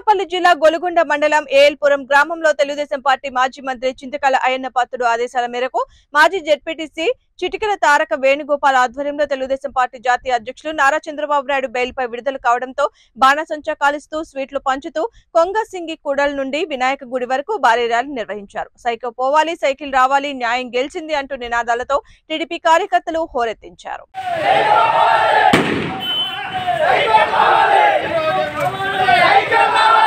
అనకాపల్లి జిల్లా గొలుగొండ మండలం ఏఎల్పురం గ్రామంలో తెలుగుదేశం పార్టీ మాజీ మంత్రి చింతకాల అయ్యన్న పాత్రుడు ఆదేశాల మేరకు మాజీ జెడ్పీటీసీ చిటికల తారక వేణుగోపాల్ ఆధ్వర్యంలో తెలుగుదేశం పార్టీ జాతీయ అధ్యక్షులు నారా చంద్రబాబు నాయుడు బెయిల్పై విడుదల కావడంతో బాణసంచా కాలుస్తూ స్వీట్లు పంచుతూ కొంగసింగి కూడల్ నుండి వినాయక గుడి వరకు భారీ ర్యాలీ నిర్వహించారు సైకిల్ పోవాలి సైకిల్ రావాలి న్యాయం గెలిచింది అంటూ నినాదాలతో టీడీపీ కార్యకర్తలు హోరెత్తించారు సైకిల్ కావాలి